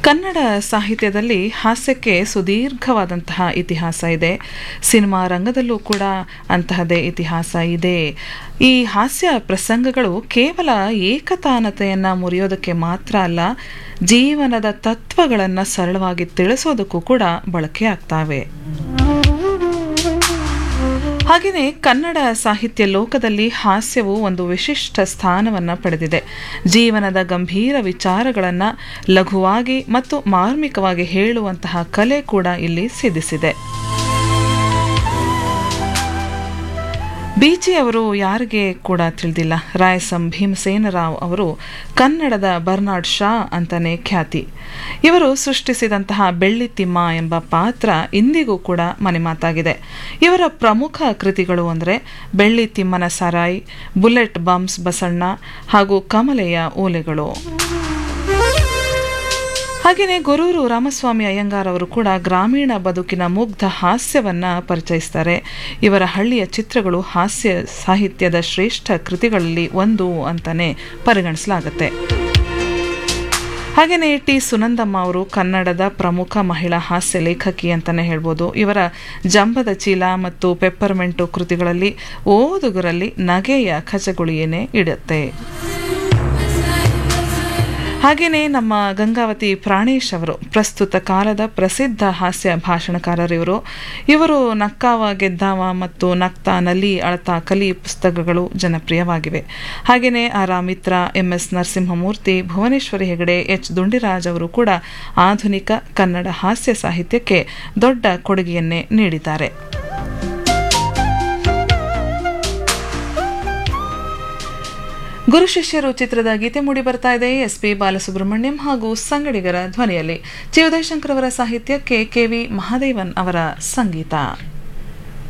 ಕನ್ನಡ ಸಾಹಿತ್ಯದಲ್ಲಿ ಹಾಸ್ಯಕ್ಕೆ ಸುದೀರ್ಘವಾದಂತಹ ಇತಿಹಾಸ ಇದೆ ಸಿನಿಮಾ ರಂಗದಲ್ಲೂ ಕೂಡ ಅಂತಹದೇ ಇತಿಹಾಸ ಇದೆ ಈ ಹಾಸ್ಯ ಪ್ರಸಂಗಗಳು ಕೇವಲ ಏಕತಾನತೆಯನ್ನು ಮುರಿಯೋದಕ್ಕೆ ಮಾತ್ರ ಅಲ್ಲ ಜೀವನದ ತತ್ವಗಳನ್ನು ಸರಳವಾಗಿ ತಿಳಿಸೋದಕ್ಕೂ ಕೂಡ ಬಳಕೆ ಆಗ್ತಾವೆ ಹಾಗೆಯೇ ಕನ್ನಡ ಸಾಹಿತ್ಯ ಲೋಕದಲ್ಲಿ ಹಾಸ್ಯವು ಒಂದು ವಿಶಿಷ್ಟ ಸ್ಥಾನವನ್ನು ಪಡೆದಿದೆ ಜೀವನದ ಗಂಭೀರ ವಿಚಾರಗಳನ್ನು ಲಘುವಾಗಿ ಮತ್ತು ಮಾರ್ಮಿಕವಾಗಿ ಹೇಳುವಂತಹ ಕಲೆ ಕೂಡ ಇಲ್ಲಿ ಸಿದ್ಧಿಸಿದೆ ಬೀಚಿ ಅವರು ಯಾರಿಗೆ ಕೂಡ ತಿಳಿದಿಲ್ಲ ರಾಯಸಂ ಭೀಮಸೇನರಾವ್ ಅವರು ಕನ್ನಡದ ಬರ್ನಾಡ್ ಶಾ ಅಂತಾನೆ ಖ್ಯಾತಿ ಇವರು ಸೃಷ್ಟಿಸಿದಂತಹ ಬೆಳ್ಳಿತಿಮ್ಮ ಎಂಬ ಪಾತ್ರ ಇಂದಿಗೂ ಕೂಡ ಮನೆಮಾತಾಗಿದೆ ಇವರ ಪ್ರಮುಖ ಕೃತಿಗಳು ಅಂದರೆ ಬೆಳ್ಳಿ ತಿಮ್ಮನ ಸರಾಯಿ ಬುಲೆಟ್ ಬಂಬ್ಸ್ ಬಸಣ್ಣ ಹಾಗೂ ಕಮಲೆಯ ಓಲೆಗಳು ಹಾಗೆಯೇ ಗೊರೂರು ರಾಮಸ್ವಾಮಿ ಅಯ್ಯಂಗಾರ್ ಅವರು ಕೂಡ ಗ್ರಾಮೀಣ ಬದುಕಿನ ಮುಗ್ಧ ಹಾಸ್ಯವನ್ನ ಪರಿಚಯಿಸ್ತಾರೆ ಇವರ ಹಳ್ಳಿಯ ಚಿತ್ರಗಳು ಹಾಸ್ಯ ಸಾಹಿತ್ಯದ ಶ್ರೇಷ್ಠ ಕೃತಿಗಳಲ್ಲಿ ಒಂದು ಅಂತಾನೆ ಪರಿಗಣಿಸಲಾಗುತ್ತೆ ಹಾಗೆಯೇ ಟಿ ಸುನಂದಮ್ಮ ಅವರು ಕನ್ನಡದ ಪ್ರಮುಖ ಮಹಿಳಾ ಹಾಸ್ಯ ಲೇಖಕಿ ಅಂತಾನೆ ಹೇಳ್ಬೋದು ಇವರ ಜಂಬದ ಚೀಲ ಮತ್ತು ಪೆಪ್ಪರ್ಮೆಂಟು ಕೃತಿಗಳಲ್ಲಿ ಓದುಗರಲ್ಲಿ ನಗೆಯ ಖಚಗುಳಿಯೇನೆ ಇಡುತ್ತೆ ಹಾಗೆಯೇ ನಮ್ಮ ಗಂಗಾವತಿ ಪ್ರಾಣೇಶ್ ಅವರು ಪ್ರಸ್ತುತ ಕಾಲದ ಪ್ರಸಿದ್ಧ ಹಾಸ್ಯ ಭಾಷಣಕಾರರಿವರು ಇವರು ನಕ್ಕಾವ ಗೆದ್ದಾವ ಮತ್ತು ನಕ್ತಾ ನಲಿ ಅಳತಾ ಕಲಿ ಪುಸ್ತಕಗಳು ಜನಪ್ರಿಯವಾಗಿವೆ ಹಾಗೆಯೇ R Mitra M S Narasimhamurthy Bhuvaneshwari Hegde H Dundiraj ಅವರು ಕೂಡ ಆಧುನಿಕ ಕನ್ನಡ ಹಾಸ್ಯ ಸಾಹಿತ್ಯಕ್ಕೆ ದೊಡ್ಡ ಕೊಡುಗೆಯನ್ನೇ ನೀಡಿದ್ದಾರೆ ಗುರು ಶಿಷ್ಯರು ಚಿತ್ರದ ಗೀತೆ ಮೂಡಿ ಬರ್ತಾ ಇದೆ ಎಸ್ ಪಿ ಬಾಲಸುಬ್ರಹ್ಮಣ್ಯಂ ಹಾಗೂ ಸಂಗಡಿಗರ ಧ್ವನಿಯಲ್ಲಿ ಜಿ ಉದಯಶಂಕರ್ ಅವರ ಸಾಹಿತ್ಯಕ್ಕೆ ಕೆವಿ ಮಹಾದೇವನ್ ಅವರ ಸಂಗೀತ